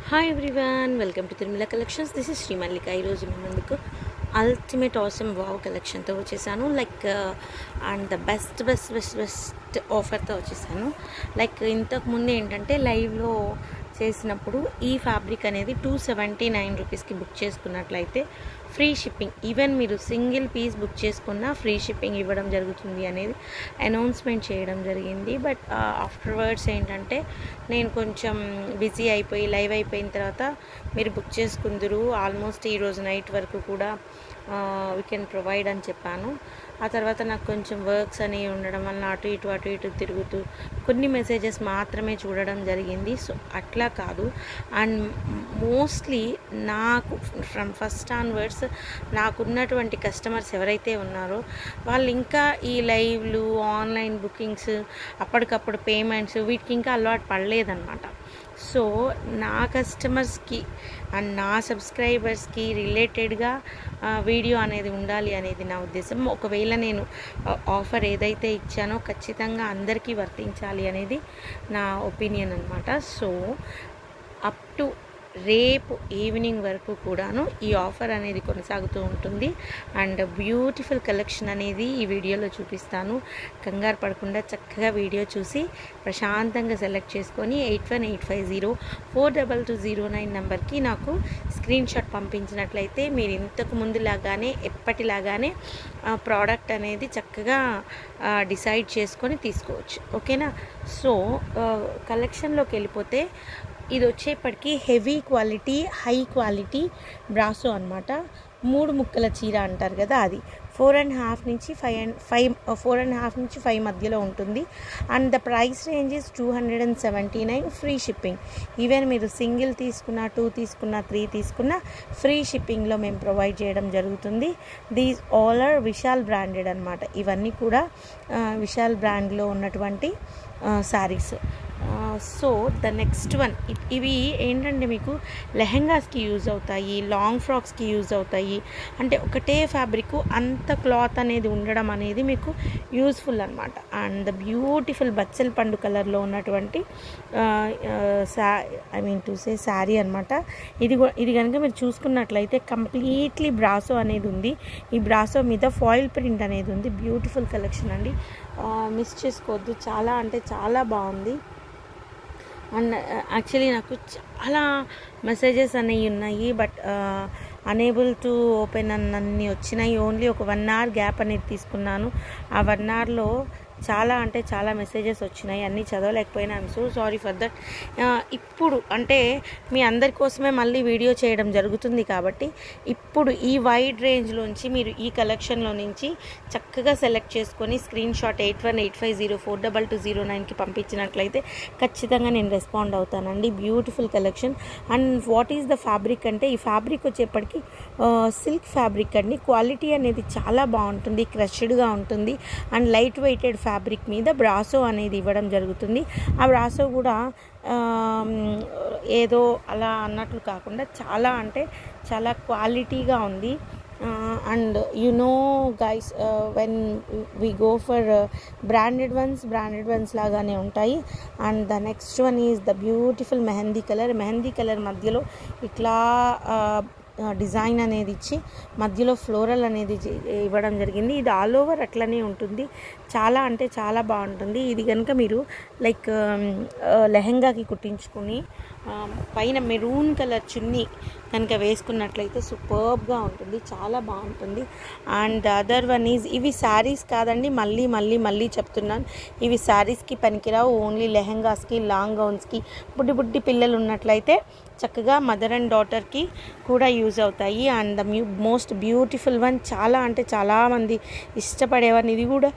hi everyone welcome to Tirumala collections this is Srimallika ఈరోజు మీ ముందుకు అల్టిమేట్ ఆసమ్ వావ్ కలెక్షన్తో వచ్చేసాను like and the best best best best ఆఫర్తో వచ్చేసాను లైక్ ఇంతకు ముందు ఏంటంటే లైవ్లో చేసినప్పుడు ఈ ఫ్యాబ్రిక్ అనేది టూ సెవెంటీ నైన్ రూపీస్కి బుక్ చేసుకున్నట్లయితే ఫ్రీ షిప్పింగ్ ఈవెన్ మీరు సింగిల్ పీస్ బుక్ చేసుకున్నా ఫ్రీ షిప్పింగ్ ఇవ్వడం జరుగుతుంది అనేది అనౌన్స్మెంట్ చేయడం జరిగింది బట్ ఆఫ్టర్వర్డ్స్ ఏంటంటే నేను కొంచెం బిజీ అయిపోయి లైవ్ అయిపోయిన తర్వాత మీరు బుక్ చేసుకుందరు ఆల్మోస్ట్ ఈరోజు నైట్ వరకు కూడా వీ కెన్ ప్రొవైడ్ అని చెప్పాను ఆ తర్వాత నాకు కొంచెం వర్క్స్ అనేవి ఉండడం వల్ల అటు ఇటు అటు ఇటు తిరుగుతూ కొన్ని మెసేజెస్ మాత్రమే చూడడం జరిగింది సో అట్లా కాదు అండ్ మోస్ట్లీ నాకు ఫ్రమ్ ఫస్ట్ ఆన్వర్డ్స్ నాకున్నటువంటి కస్టమర్స్ ఎవరైతే ఉన్నారో వాళ్ళు ఇంకా ఈ లైవ్లు ఆన్లైన్ బుకింగ్స్ అప్పటికప్పుడు పేమెంట్స్ వీటికి ఇంకా అలవాటు పడలేదన్నమాట సో నా కస్టమర్స్కి అండ్ నా సబ్స్క్రైబర్స్కి రిలేటెడ్గా వీడియో అనేది ఉండాలి అనేది నా ఉద్దేశం ఒకవేళ నేను ఆఫర్ ఏదైతే ఇచ్చానో ఖచ్చితంగా అందరికీ వర్తించాలి అనేది నా ఒపీనియన్ అనమాట సో అప్ టు రేపు ఈవినింగ్ వరకు కూడాను ఈ ఆఫర్ అనేది కొనసాగుతూ ఉంటుంది అండ్ బ్యూటిఫుల్ కలెక్షన్ అనేది ఈ వీడియోలో చూపిస్తాను కంగారు పడకుండా చక్కగా వీడియో చూసి ప్రశాంతంగా సెలెక్ట్ చేసుకొని eight one eight five zero four double two zero nine నెంబర్కి నాకు స్క్రీన్ షాట్ పంపించినట్లయితే మీరు ఇంతకు ముందులాగానే ఎప్పటిలాగానే ప్రోడక్ట్ అనేది చక్కగా డిసైడ్ చేసుకొని తీసుకోవచ్చు ఓకేనా సో కలెక్షన్లోకి వెళ్ళిపోతే ఇది వచ్చేప్పటికి heavy quality high quality brasso అనమాట మూడు ముక్కల చీర అంటారు కదా అది ఫోర్ అండ్ హాఫ్ నుంచి five and five four and half నుంచి ఫైవ్ మధ్యలో ఉంటుంది and the price range is two hundred and seventy nine free shipping even మీరు సింగిల్ తీసుకున్న టూ తీసుకున్న త్రీ తీసుకున్న ఫ్రీ షిప్పింగ్లో మేము ప్రొవైడ్ చేయడం జరుగుతుంది these all are Vishal branded అనమాట ఇవన్నీ కూడా విశాల్ బ్రాండ్లో ఉన్నటువంటి saris so the next one ఇవి ఏంటంటే మీకు లెహెంగాస్కి యూజ్ అవుతాయి లాంగ్ ఫ్రాక్స్కి యూజ్ అవుతాయి అంటే ఒకటే ఫ్యాబ్రిక్ అంత క్లాత్ అనేది ఉండడం అనేది మీకు యూస్ఫుల్ అనమాట అండ్ ద బ్యూటిఫుల్ బచ్చల్ పండు కలర్లో ఉన్నటువంటి సా I mean to say sari అనమాట ఇది ఇది కనుక మీరు చూసుకున్నట్లయితే కంప్లీట్లీ బ్రాసో అనేది ఉంది ఈ బ్రాసో మీద ఫాయిల్ ప్రింట్ అనేది ఉంది బ్యూటిఫుల్ కలెక్షన్ అండి మిస్ చేసుకోవద్దు చాలా అంటే చాలా బాగుంది అండ్ యాక్చువల్లీ నాకు చాలా మెసేజెస్ అనేవి ఉన్నాయి బట్ అనేబుల్ టు ఓపెన్ అన్నీ వచ్చినాయి ఓన్లీ ఒక వన్ అవర్ గ్యాప్ అనేది తీసుకున్నాను ఆ వన్ అవర్లో చాలా అంటే చాలా మెసేజెస్ వచ్చినాయి అన్నీ చదవలేకపోయినా I'm so sorry for that ఇప్పుడు అంటే మీ అందరి కోసమే మళ్ళీ వీడియో చేయడం జరుగుతుంది కాబట్టి ఇప్పుడు ఈ వైడ్ రేంజ్లోంచి మీరు ఈ కలెక్షన్లో నుంచి చక్కగా సెలెక్ట్ చేసుకొని screen shot eight one eight five zero four double two zero నైన్కి పంపించినట్లయితే ఖచ్చితంగా నేను రెస్పాండ్ అవుతానండి beautiful collection and what is the fabric అంటే ఈ ఫ్యాబ్రిక్ వచ్చేప్పటికి సిల్క్ ఫ్యాబ్రిక్ అండి క్వాలిటీ అనేది చాలా బాగుంటుంది క్రష్డ్గా ఉంటుంది అండ్ లైట్ వెయిటెడ్ ఫ్యాబ్రిక్ మీద బ్రాసో అనేది ఇవ్వడం జరుగుతుంది ఆ బ్రాసో కూడా ఏదో అలా అన్నట్లు కాకుండా చాలా అంటే చాలా క్వాలిటీగా ఉంది and you know guys when we go for branded ones branded ones లాగానే ఉంటాయి and the next one is the beautiful mehndi colour mehndi colour మధ్యలో ఇట్లా డిజైన్ అనేది ఇచ్చి మధ్యలో ఫ్లోరల్ అనేది ఇవ్వడం జరిగింది ఇది ఆల్ ఓవర్ అట్లనే ఉంటుంది చాలా అంటే చాలా బాగుంటుంది ఇది కనుక మీరు లైక్ లెహంగాకి కుట్టించుకుని పైన మెరూన్ కలర్ చున్నీ కనుక వేసుకున్నట్లయితే సూపర్బ్గా ఉంటుంది చాలా బాగుంటుంది అండ్ అదర్ వన్ ఈజ్ ఇవి శారీస్ కాదండి మళ్ళీ మళ్ళీ మళ్ళీ చెప్తున్నాను ఇవి శారీస్కి పనికిరావు ఓన్లీ లెహంగాస్కి లాంగ్ గౌన్స్కి బుడ్డి బుడ్డి పిల్లలు ఉన్నట్లయితే చక్కగా మదర్ అండ్ డాటర్కి కూడా యూజ్ అవుతాయి అండ్ ద మ్యూ మోస్ట్ బ్యూటిఫుల్ వన్ చాలా అంటే చాలామంది ఇష్టపడేవారిని ఇది కూడా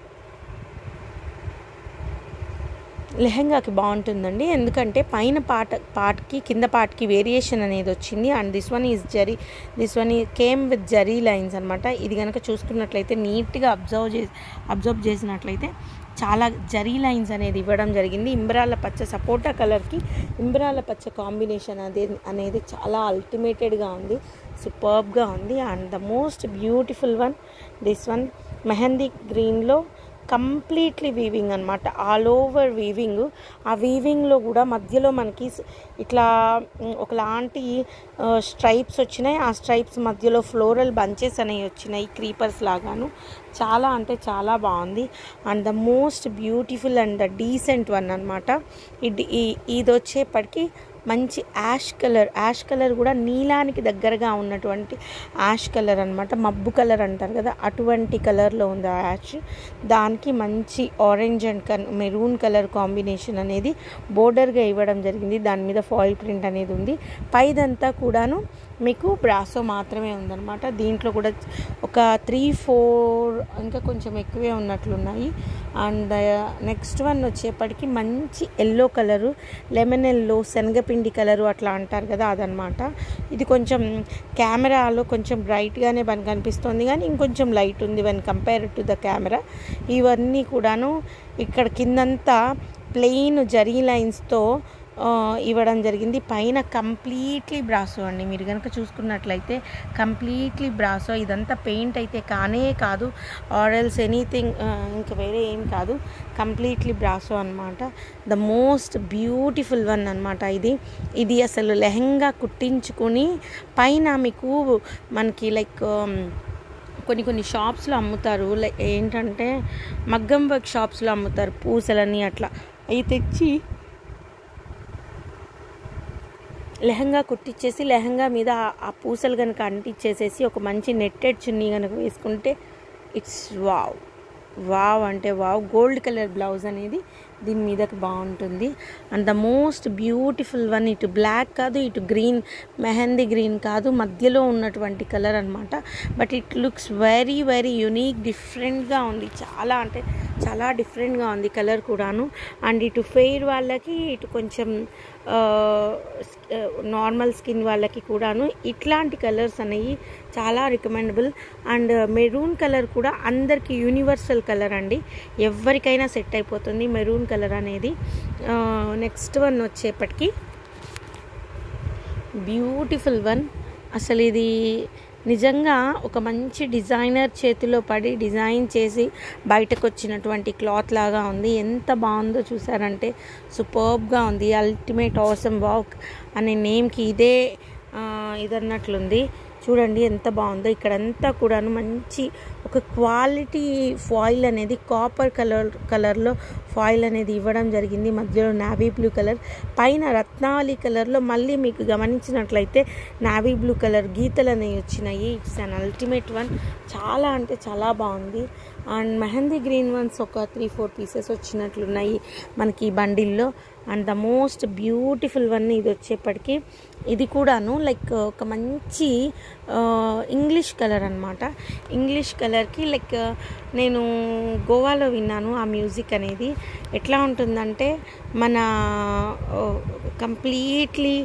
లెహంగాకి బాగుంటుందండి ఎందుకంటే పైన పాట పాటకి కింద పాటకి వేరియేషన్ అనేది వచ్చింది and this one is zari this one ఈ కేమ్ విత్ జరీ లైన్స్ అనమాట ఇది కనుక చూసుకున్నట్లయితే నీట్గా అబ్జర్వ్ చేసి అబ్జర్వ్ చేసినట్లయితే చాలా జరీ లైన్స్ అనేది ఇవ్వడం జరిగింది ఇంబ్రాల పచ్చ సపోటా కలర్కి ఇంబ్రాల పచ్చ కాంబినేషన్ అదే అనేది చాలా అల్టిమేటెడ్గా ఉంది సూపర్బ్గా ఉంది and the most beautiful one this one mehndi గ్రీన్లో కంప్లీట్లీ వీవింగ్ అనమాట ఆల్ ఓవర్ వీవింగ్ ఆ వీవింగ్లో కూడా మధ్యలో మనకి స్- ఇట్లా మ్, ఒకలాంటి స్ట్రైప్స్ వచ్చినాయి ఆ స్ట్రైప్స్ మధ్యలో ఫ్లోరల్ బంచెస్ అనేవి వచ్చినాయి క్రీపర్స్ లాగాను చాలా అంటే చాలా బాగుంది and the most beautiful and the decent one అనమాట ఇది ఈ- ఇది వచ్చేప్పటికి మంచి యాష్ కలర్ యాష్ కలర్ కూడా నీలానికి దగ్గరగా ఉన్నటువంటి యాష్ కలర్ అనమాట మబ్బు కలర్ అంటారు కదా అటువంటి కలర్లో ఉంది ఆ యాష్ దానికి మంచి ఆరెంజ్ అండ్ కన్ మెరూన్ కలర్ కాంబినేషన్ అనేది బోర్డర్గా ఇవ్వడం జరిగింది దాని మీద ఫాయిల్ ప్రింట్ అనేది ఉంది పైదంతా కూడాను మీకు బ్రాసో మాత్రమే ఉందన్నమాట దీంట్లో కూడా ఒక త్రీ ఫోర్ ఇంకా కొంచెం ఎక్కువే ఉన్నట్లున్నాయి అండ్ నెక్స్ట్ వన్ వచ్చేప్పటికి మంచి ఎల్లో కలరు లెమన్ ఎల్లో శనగపిండి కలరు అట్లా అంటారు కదా అదనమాట ఇది కొంచెం కెమెరాలో కొంచెం బ్రైట్గానే మనకు కనిపిస్తుంది కానీ ఇంకొంచెం లైట్ ఉంది one compare to the camera ఇవన్నీ కూడాను ఇక్కడ కిందంతా ప్లెయిన్ జరీ లైన్స్తో ఆ, ఇవ్వడం జరిగింది పైన కంప్లీట్లీ బ్రాసో అండి మీరు కనుక చూసుకున్నట్లయితే కంప్లీట్లీ బ్రాసో ఇదంతా పెయింట్ అయితే కానే కాదు ఆర్ఎల్స్ ఎనీథింగ్ ఇంకా వేరే ఏం కాదు కంప్లీట్లీ బ్రాసో అనమాట ద మోస్ట్ బ్యూటిఫుల్ వన్ అనమాట ఇది ఇది అసలు లెహంగా కుట్టించుకుని పైన మీకు మనకి లైక్ కొన్ని కొన్ని షాప్స్లో అమ్ముతారు లైక్ ఏంటంటే మగ్గం వర్క్ షాప్స్లో అమ్ముతారు పూసలని అట్లా అవి తెచ్చి లెహంగా కుట్టించేసి లెహంగా మీద ఆ- ఆ పూసలు కనుక అంటించేసేసి ఒక మంచి నెట్టెడ్ చున్నీ కనుక వేసుకుంటే ఇట్స్ వావ్ వావ్ అంటే వావ్ గోల్డ్ కలర్ బ్లౌజ్ అనేది దీని మీదకి బాగుంటుంది and the most beautiful one ఇటు బ్లాక్ కాదు ఇటు గ్రీన్ మెహందీ గ్రీన్ కాదు మధ్యలో ఉన్నటువంటి కలర్ అనమాట but it looks very very unique డిఫరెంట్గా ఉంది చాలా అంటే చాలా డిఫరెంట్గా ఉంది కలర్ కూడాను అండ్ ఇటు ఫెయిర్ వాళ్ళకి ఇటు కొంచెం నార్మల్ స్కిన్ వాళ్ళకి కూడాను ఇట్లాంటి కలర్స్ అనేవి చాలా రికమెండబుల్ అండ్ మెరూన్ కలర్ కూడా అందరికి యూనివర్సల్ కలర్ అండి ఎవరికైనా సెట్ అయిపోతుంది మెరూన్ కలర్ అనేది నెక్స్ట్ వన్ వచ్చేప్పటికి బ్యూటిఫుల్ వన్ అసలు ఇది నిజంగా ఒక మంచి డిజైనర్ చేతిలో పడి డిజైన్ చేసి బయటకు వచ్చినటువంటి క్లాత్ లాగా ఉంది ఎంత బాగుందో చూసారంటే సూపర్బ్గా ఉంది అల్టిమేట్ ఆసమ్ వాక్ అనే నేమ్కి ఇదే ఆ, ఇదన్నట్లుంది చూడండి ఎంత బాగుందో ఇక్కడంతా కూడాను మంచి ఒక క్వాలిటీ ఫాయిల్ అనేది కాపర్ కలర్ కలర్లో ఫాయిల్ అనేది ఇవ్వడం జరిగింది మధ్యలో నావీ బ్లూ కలర్ పైన రత్నావళి కలర్లో మళ్ళీ మీకు గమనించినట్లయితే నావీ బ్లూ కలర్ గీతలు అనేవి వచ్చినాయి ఇట్స్ అన్ అల్టిమేట్ వన్ చాలా అంటే చాలా బాగుంది అండ్ మెహందీ గ్రీన్ వన్స్ ఒక త్రీ ఫోర్ పీసెస్ వచ్చినట్లున్నాయి మనకి ఈ బండిల్లో and the most beautiful one ఇది వచ్చేప్పటికి ఇది కూడాను లైక్ ఒక మంచి ఆ, ఇంగ్లీష్ కలర్ అనమాట ఇంగ్లీష్ కలర్కి లైక్ నేను గోవాలో విన్నాను ఆ మ్యూజిక్ అనేది ఎట్లా ఉంటుందంటే మన కంప్లీట్లీ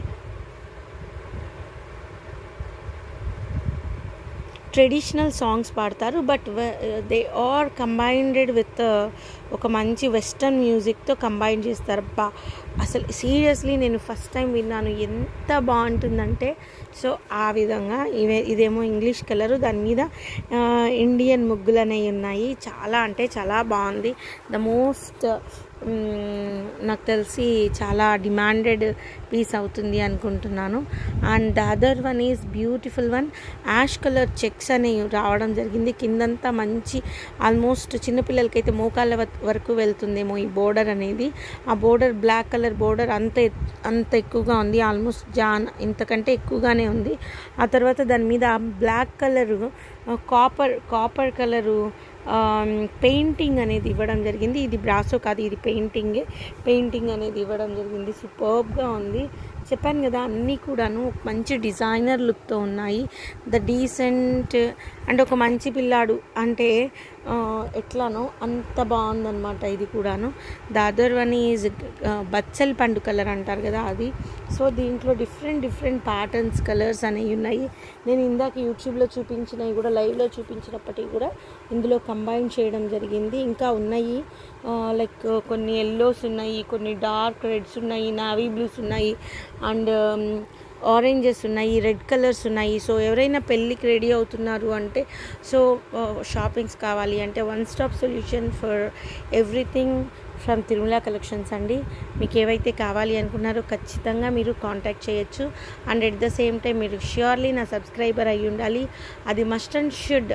ట్రెడిషనల్ సాంగ్స్ పాడతారు but they are combined with ఒక మంచి వెస్టర్న్ మ్యూజిక్తో కంబైన్ చేస్తారు బా అసలు సీరియస్లీ నేను ఫస్ట్ టైం విన్నాను ఎంత బాగుంటుందంటే సో ఆ విధంగా ఇవే ఇదేమో ఇంగ్లీష్ కలరు దాని మీద ఆ, ఇండియన్ ముగ్గులు అనేవి ఉన్నాయి చాలా అంటే చాలా బాగుంది ద మోస్ట్ నాకు తెలిసి చాలా డిమాండెడ్ పీస్ అవుతుంది అనుకుంటున్నాను and the other one is beautiful one ash colour checks అనేవి రావడం జరిగింది కిందంతా మంచి ఆల్మోస్ట్ చిన్నపిల్లలకైతే మోకాళ్ళ వ- వరకు వెళ్తుందేమో ఈ బోర్డర్ అనేది ఆ బోర్డర్ బ్లాక్ కలర్ బోర్డర్ అంత ఎత్- అంత ఎక్కువగా ఉంది ఆల్మోస్ట్ జాన్ ఇంతకంటే ఎక్కువగానే ఉంది ఆ తర్వాత దాని మీద black colour copper copper colour painting అనేది ఇవ్వడం జరిగింది ఇది బ్రాసో కాదు ఇది పెయింటింగే పెయింటింగ్ అనేది ఇవ్వడం జరిగింది సూపర్బ్గా ఉంది చెప్పాను కదా అన్నీ కూడాను ఒక మంచి డిజైనర్ లుక్తో ఉన్నాయి ద డీసెంట్ అండ్ ఒక మంచి పిల్లాడు అంటే ఆ, ఎట్లానో అంత బాగుందన్నమాట ఇది కూడాను ద అదర్ వన్ ఈజ్ బచ్చల్ పండు కలర్ అంటారు కదా అది సో దీంట్లో డిఫరెంట్ డిఫరెంట్ ప్యాటర్న్స్ కలర్స్ అనేవి ఉన్నాయి నేను ఇందాక యూట్యూబ్లో చూపించినవి కూడా లైవ్లో చూపించినప్పటికీ కూడా ఇందులో కంబైన్ చేయడం జరిగింది ఇంకా ఉన్నాయి లైక్ కొన్ని ఎల్లోస్ ఉన్నాయి కొన్ని డార్క్ రెడ్స్ ఉన్నాయి నావీ బ్లూస్ ఉన్నాయి అండ్ ఆరెంజెస్ ఉన్నాయి రెడ్ కలర్స్ ఉన్నాయి సో ఎవరైనా పెళ్ళికి రెడీ అవుతున్నారు అంటే సో షాపింగ్స్ కావాలి అంటే one stop solution for everything from Tirumala collections అండి మీకు ఏవైతే కావాలి అనుకున్నారో ఖచ్చితంగా మీరు కాంటాక్ట్ చేయొచ్చు and at the same time మీరు ష్యూర్లీ నా సబ్స్క్రైబర్ అయి ఉండాలి అది మస్ట్ అండ్ షుడ్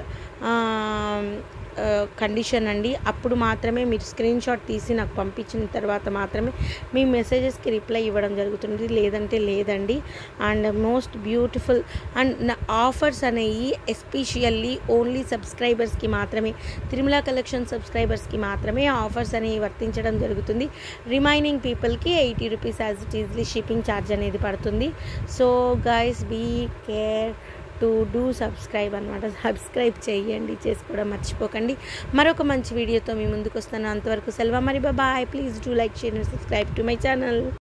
కండిషన్ అండి అప్పుడు మాత్రమే మీరు స్క్రీన్ షాట్ తీసి నాకు పంపించిన తర్వాత మాత్రమే మీ మెసేజెస్కి రిప్లై ఇవ్వడం జరుగుతుంది లేదంటే లేదండి అండ్ మోస్ట్ బ్యూటిఫుల్ అండ్ నా ఆఫర్స్ అనేవి ఎస్పెషల్లీ ఓన్లీ సబ్స్క్రైబర్స్కి మాత్రమే తిరుమల కలెక్షన్ సబ్స్క్రైబర్స్కి మాత్రమే ఆఫర్స్ అనేవి వర్తించడం జరుగుతుంది రిమైనింగ్ పీపుల్కి eighty rupees as it easily shipping charge అనేది పడుతుంది so guys be care to do subscribe అనమాట సబ్స్క్రైబ్ చేయండి చేసుకోవడం మర్చిపోకండి మరొక మంచి వీడియోతో మీ ముందుకు వస్తాను అంతవరకు సెలవు మరి bye please do like share subscribe to my channel